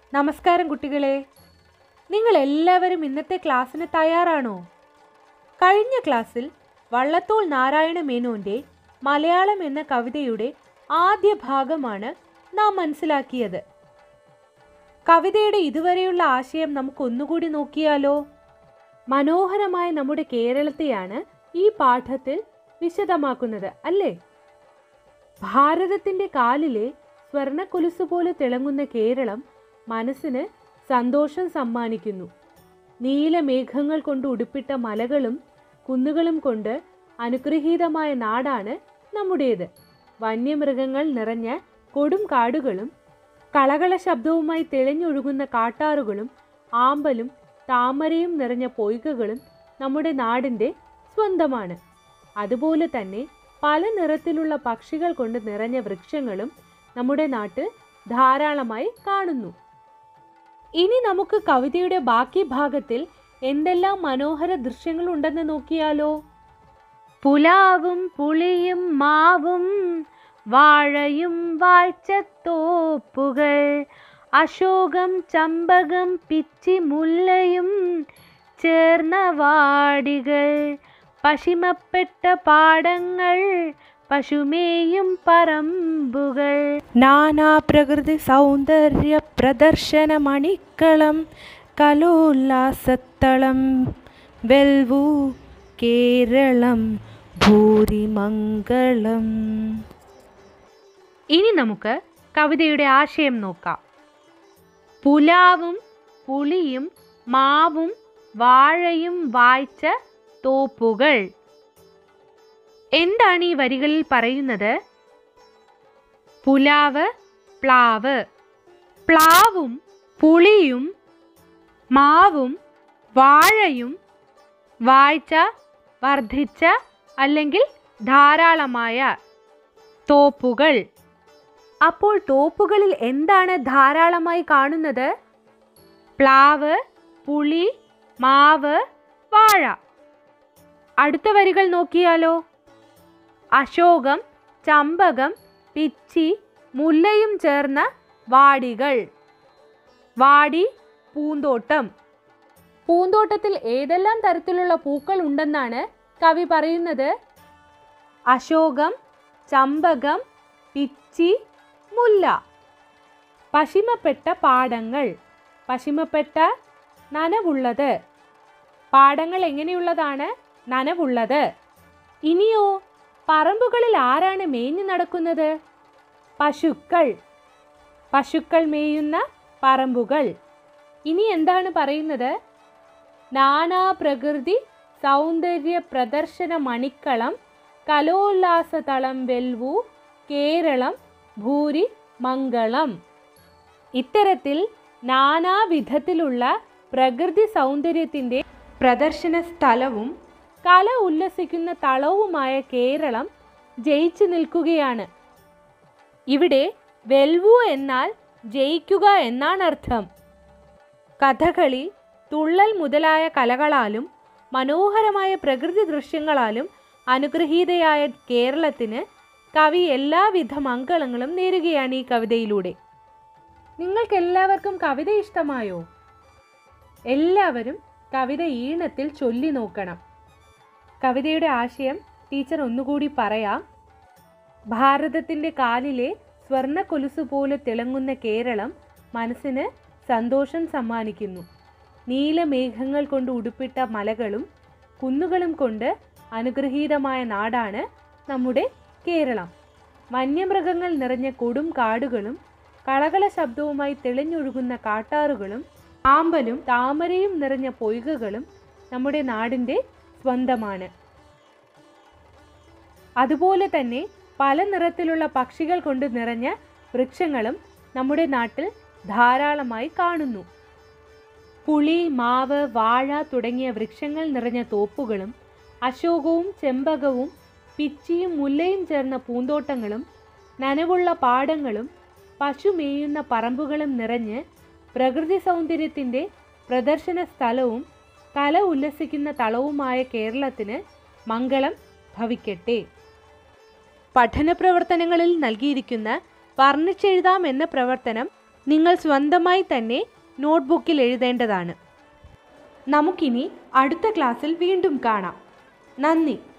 നമസ്കാരം കുട്ടികളെ നിങ്ങൾ എല്ലാവരും ഇന്നത്തെ ക്ലാസ്സിന് തയ്യാറാണോ കഴിഞ്ഞ ക്ലാസ്സിൽ വള്ളത്തോൾ നാരായണ മേനോന്റെ മലയാളം എന്ന കവിതയുടെ ആദ്യ ഭാഗമാണ് നാം മനസ്സിലാക്കിയത് കവിതയുടെ ഇതുവരെയുള്ള ആശയം നമുക്ക് ഒന്നുകൂടി നോക്കിയാലോ മനോഹരമായ നമ്മുടെ കേരളത്തെയാണ് ഈ പാഠത്തിൽ വിശദമാക്കുന്നത് അല്ലേ ഭാരതത്തിന്റെ കാലിലെ സ്വർണക്കൊലുസ് പോലെ തിളങ്ങുന്ന കേരളം മനസ്സിന് സന്തോഷം സമ്മാനിക്കുന്നു നീലമേഘങ്ങൾ കൊണ്ട് ഉടുപ്പിട്ട മലകളും കുന്നുകളും കൊണ്ട് അനുഗ്രഹീതമായ നാടാണ് നമ്മുടേത് വന്യമൃഗങ്ങൾ നിറഞ്ഞ കൊടും കാടുകളും കളകള ശബ്ദവുമായി തെളിഞ്ഞൊഴുകുന്ന കാട്ടാറുകളും ആമ്പലും താമരയും നിറഞ്ഞ പൊയ്കകളും നമ്മുടെ നാടിൻ്റെ സ്വന്തമാണ് അതുപോലെ തന്നെ പല നിറത്തിലുള്ള പക്ഷികൾ കൊണ്ട് നിറഞ്ഞ വൃക്ഷങ്ങളും നമ്മുടെ നാട്ടിൽ ധാരാളമായി കാണുന്നു ഇനി നമുക്ക് കവിതയുടെ ബാക്കി ഭാഗത്തിൽ എന്തെല്ലാം മനോഹര ദൃശ്യങ്ങൾ ഉണ്ടെന്ന് നോക്കിയാലോ പുലാവും പുളിയും മാവും വാഴയും വാഴ്ചത്തോപ്പുകൾ അശോകം ചമ്പകം പിച്ചി മുല്ലയും ചേർന്ന വാടികൾ പശിമപ്പെട്ട പാടങ്ങൾ പശുമേയും പറമ്പുകൾ നാനാപ്രകൃതി സൗന്ദര്യ പ്രദർശന മണിക്കളം കലോല്ലാസത്തളം വെൽവു കേരളം ഭൂരിമംഗളം ഇനി നമുക്ക് കവിതയുടെ ആശയം നോക്കാം പുലാവും പുളിയും മാവും വാഴയും വായിച്ച തോപ്പുകൾ എന്താണ് ഈ വരികളിൽ പറയുന്നത് പുലാവ് പ്ലാവ് പ്ലാവും പുളിയും മാവും വാഴയും വായിച്ച വർദ്ധിച്ച അല്ലെങ്കിൽ ധാരാളമായ തോപ്പുകൾ അപ്പോൾ തോപ്പുകളിൽ എന്താണ് ധാരാളമായി കാണുന്നത് പ്ലാവ് പുളി മാവ് വാഴ അടുത്ത വരികൾ നോക്കിയാലോ അശോകം ചമ്പകം പിച്ചി മുല്ലയും ചേർന്ന വാടികൾ വാടി പൂന്തോട്ടം പൂന്തോട്ടത്തിൽ ഏതെല്ലാം തരത്തിലുള്ള പൂക്കൾ ഉണ്ടെന്നാണ് കവി പറയുന്നത് അശോകം ചമ്പകം പിച്ചി മുല്ല പശിമപ്പെട്ട പാടങ്ങൾ പശിമപ്പെട്ട നനവുള്ളത് പാടങ്ങൾ എങ്ങനെയുള്ളതാണ് നനവുള്ളത് ഇനിയോ പറമ്പുകളിൽ ആരാണ് മേഞ്ഞു നടക്കുന്നത് പശുക്കൾ പശുക്കൾ മേയുന്ന പറമ്പുകൾ ഇനി എന്താണ് പറയുന്നത് നാനാ പ്രകൃതി സൗന്ദര്യ പ്രദർശന മണിക്കളം കലോല്ലാസതളം വെൽവു കേരളം ഭൂരി മംഗളം ഇത്തരത്തിൽ നാനാവിധത്തിലുള്ള പ്രകൃതി സൗന്ദര്യത്തിൻ്റെ പ്രദർശന സ്ഥലവും കല ഉല്ലസിക്കുന്ന തളവുമായ കേരളം ജയിച്ചു നിൽക്കുകയാണ് ഇവിടെ വെൽവു എന്നാൽ ജയിക്കുക എന്നാണ് അർത്ഥം കഥകളി തുള്ളൽ മുതലായ കലകളാലും മനോഹരമായ പ്രകൃതി ദൃശ്യങ്ങളാലും അനുഗ്രഹീതയായ കേരളത്തിന് കവി എല്ലാവിധ മംഗളങ്ങളും നേരുകയാണ് ഈ കവിതയിലൂടെ നിങ്ങൾക്ക് എല്ലാവർക്കും കവിത ഇഷ്ടമായോ എല്ലാവരും കവിത ഈണത്തിൽ ചൊല്ലി നോക്കണം കവിതയുടെ ആശയം ടീച്ചർ ഒന്നുകൂടി പറയാം ഭാരതത്തിൻ്റെ കാലിലെ സ്വർണ്ണ കൊലുസ് പോലെ തിളങ്ങുന്ന കേരളം മനസ്സിന് സന്തോഷം സമ്മാനിക്കുന്നു നീലമേഘങ്ങൾ കൊണ്ട് ഉടുപ്പിട്ട മലകളും കുന്നുകളും കൊണ്ട് അനുഗ്രഹീതമായ നാടാണ് നമ്മുടെ കേരളം വന്യമൃഗങ്ങൾ നിറഞ്ഞ കൊടും കാടുകളും കളകള ശബ്ദവുമായി തെളിഞ്ഞൊഴുകുന്ന കാട്ടാറുകളും ആമ്പലും താമരയും നിറഞ്ഞ പൊയ്കകളും നമ്മുടെ നാടിൻ്റെ സ്വന്തമാണ് അതുപോലെ തന്നെ പല നിറത്തിലുള്ള പക്ഷികൾ കൊണ്ട് നിറഞ്ഞ വൃക്ഷങ്ങളും നമ്മുടെ നാട്ടിൽ ധാരാളമായി കാണുന്നു പുളി മാവ് വാഴ തുടങ്ങിയ വൃക്ഷങ്ങൾ നിറഞ്ഞ തോപ്പുകളും അശോകവും ചെമ്പകവും പിച്ചിയും മുല്ലയും ചേർന്ന പൂന്തോട്ടങ്ങളും നനവുള്ള പാടങ്ങളും പശു മേയുന്ന പറമ്പുകളും നിറഞ്ഞ് പ്രകൃതി സൗന്ദര്യത്തിൻ്റെ പ്രദർശന സ്ഥലവും കല ഉല്ലസിക്കുന്ന തളവുമായ കേരളത്തിന് മംഗളം ഭവിക്കട്ടെ പഠന പ്രവർത്തനങ്ങളിൽ നൽകിയിരിക്കുന്ന വർണ്ണിച്ചെഴുതാം എന്ന പ്രവർത്തനം നിങ്ങൾ സ്വന്തമായി തന്നെ നോട്ട്ബുക്കിൽ എഴുതേണ്ടതാണ് നമുക്കിനി അടുത്ത ക്ലാസ്സിൽ വീണ്ടും കാണാം നന്ദി